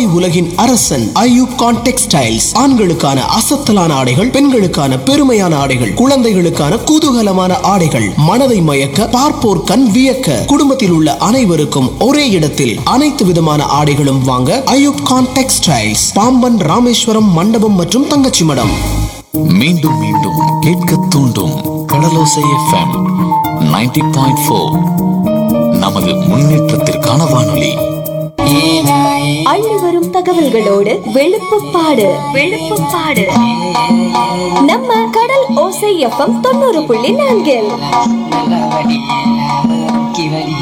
உலகின் அரசன் ஐயூப் கான் டெக்ஸ்டைல்ஸ் ஆண்களுக்கான அசத்தலான ஆடைகள் பெண்களுக்கான பெருமையான ஆடைகள் குழந்தைகளுக்கான குதூகலமான ஆடைகள் மனதை மயக்க பார்ப்போர் கண் வியக்க குடும்பத்தில் உள்ள அனைவருக்கும் ஒரே இடத்தில் அனைத்து விதமான ஆடைகளும் வாங்க ஐயூப் கான் டெக்ஸ்டைல்ஸ் பாம்பன் ராமேஸ்வரம் மண்டபம் மற்றும் தங்கச்சி மடம் மீண்டும் மீண்டும் கேட்க தூண்டும் கடலோசை எஃப்எம் 90.4 பாயிண்ட் ஃபோர் நமது முன்னேற்றத்திற்கான வானொலி அள்ளி வரும் தகவல்களோடு வெளுப்புப்பாடு வெளுப்புப்பாடு நம்ம கடல் ஓசை எஃப்எம் தொண்ணூறு புள்ளி நான்கில் நல்ல வடி வடி வடி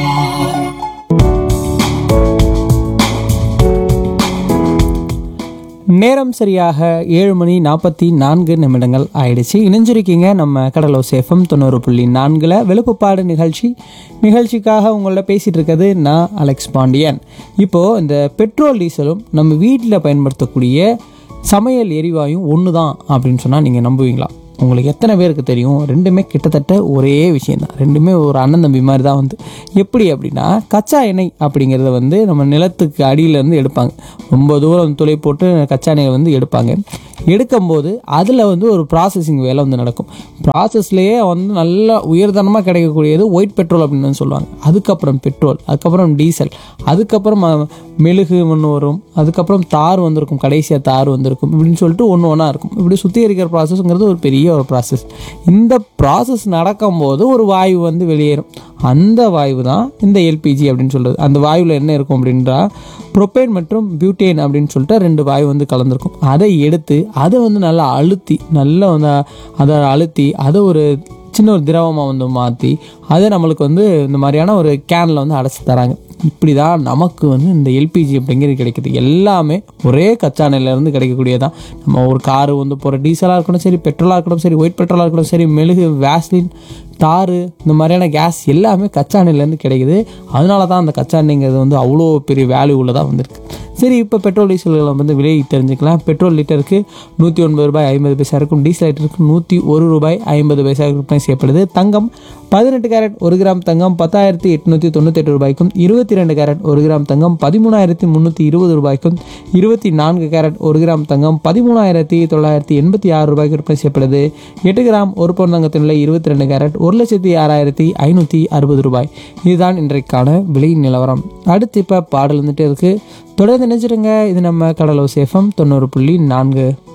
நேரம் சரியாக ஏழு மணி நாற்பத்தி நான்கு நிமிடங்கள் ஆயிடுச்சு இணைஞ்சிருக்கீங்க நம்ம கடலோ சேஃபம் தொண்ணூறு புள்ளி நான்கில் வெளுப்புப்பாடு நிகழ்ச்சி நிகழ்ச்சிக்காக உங்களோட பேசிகிட்டு இருக்கிறது நான் அலெக்ஸ் பாண்டியன் இப்போது இந்த பெட்ரோல் டீசலும் நம்ம வீட்டில் பயன்படுத்தக்கூடிய சமையல் எரிவாயும் ஒன்று தான் அப்படின்னு சொன்னால் நீங்கள் நம்புவீங்களா உங்களுக்கு எத்தனை பேருக்கு தெரியும் ரெண்டுமே கிட்டத்தட்ட ஒரே விஷயந்தான் ரெண்டுமே ஒரு அண்ணன் தம்பி மாதிரி தான் வந்து எப்படி அப்படின்னா கச்சா எண்ணெய் அப்படிங்கிறத வந்து நம்ம நிலத்துக்கு அடியிலேருந்து எடுப்பாங்க ரொம்ப தூரம் துளை போட்டு கச்சா எண்ணெயை வந்து எடுப்பாங்க எடுக்கும்போது அதில் வந்து ஒரு ப்ராசஸிங் வேலை வந்து நடக்கும் ப்ராசஸ்லேயே வந்து நல்ல உயர்தனமாக கிடைக்கக்கூடியது ஒயிட் பெட்ரோல் அப்படின்னு வந்து சொல்லுவாங்க அதுக்கப்புறம் பெட்ரோல் அதுக்கப்புறம் டீசல் அதுக்கப்புறம் ம- மெழுகு ஒன்று வரும் அதுக்கப்புறம் தார் வந்திருக்கும் கடைசியாக தார் வந்திருக்கும் இப்படின்னு சொல்லிட்டு ஒன்று ஒன்றா இருக்கும் இப்படி சுத்திகரிக்கிற ப்ராசஸ்ங்கிறது ஒரு பெரிய ஒரு ப்ராசஸ் இந்த ப்ராசஸ் நடக்கும்போது ஒரு வாயு வந்து வெளியேறும் அந்த வாயு தான் இந்த எல்பிஜி அப்படின்னு சொல்கிறது அந்த வாயுவில் என்ன இருக்கும் அப்படின்றா ப்ரொபேன் மற்றும் பியூட்டேன் அப்படின்னு சொல்லிட்டு ரெண்டு வாயு வந்து கலந்துருக்கும் அதை எடுத்து அதை வந்து நல்லா அழுத்தி நல்லா வந்து அதை அழுத்தி அதை ஒரு சின்ன ஒரு திரவமாக வந்து மாற்றி அதை நம்மளுக்கு வந்து இந்த மாதிரியான ஒரு கேனில் வந்து அடைச்சி தராங்க இப்படி தான் நமக்கு வந்து இந்த எல்பிஜி அப்படிங்கிறது கிடைக்குது எல்லாமே ஒரே கச்சா எண்ணெயிலேருந்து கிடைக்கக்கூடியதான் நம்ம ஒரு காரு வந்து போகிற டீசலாக இருக்கணும் சரி பெட்ரோலாக இருக்கட்டும் சரி ஒயிட் பெட்ரோலாக இருக்கட்டும் சரி மெழுகு வேஸ்லின் தாரு இந்த மாதிரியான கேஸ் எல்லாமே கச்சா எண்ணெயிலேருந்து கிடைக்குது அதனால தான் அந்த கச்சா எண்ணெய்ங்கிறது வந்து அவ்வளோ பெரிய வேல்யூ உள்ளதாக வந்திருக்கு சரி இப்போ பெட்ரோல் டீசல்களை வந்து விலை தெரிஞ்சுக்கலாம் பெட்ரோல் லிட்டருக்கு நூற்றி ஒன்பது ரூபாய் ஐம்பது பைசா இருக்கும் டீசல் லிட்டருக்கு நூற்றி ஒரு ரூபாய் ஐம்பது பைசா விற்பனை செய்யப்படுது தங்கம் பதினெட்டு கேரட் ஒரு கிராம் தங்கம் பத்தாயிரத்தி எட்நூற்றி தொண்ணூத்தெட்டு ரூபாய்க்கும் இருபத்தி ரெண்டு கேரட் ஒரு கிராம் தங்கம் பதிமூணாயிரத்தி முந்நூற்றி இருபது ரூபாய்க்கும் இருபத்தி நான்கு கேரட் ஒரு கிராம் தங்கம் பதிமூணாயிரத்தி தொள்ளாயிரத்தி எண்பத்தி ஆறு ரூபாய்க்கு விற்பனை செய்யப்படுது எட்டு கிராம் ஒரு பவுன் தங்கத்தின் விலை இருபத்தி ரெண்டு கேரட் ஒரு லட்சத்தி ஆறாயிரத்தி ஐநூற்றி அறுபது ரூபாய் இதுதான் இன்றைக்கான விலை நிலவரம் அடுத்து இப்போ பாடல் வந்துட்டு இருக்கு தொடர்ந்து நினைச்சிருங்க இது நம்ம கடலோ சேஃபம் தொண்ணூறு புள்ளி நான்கு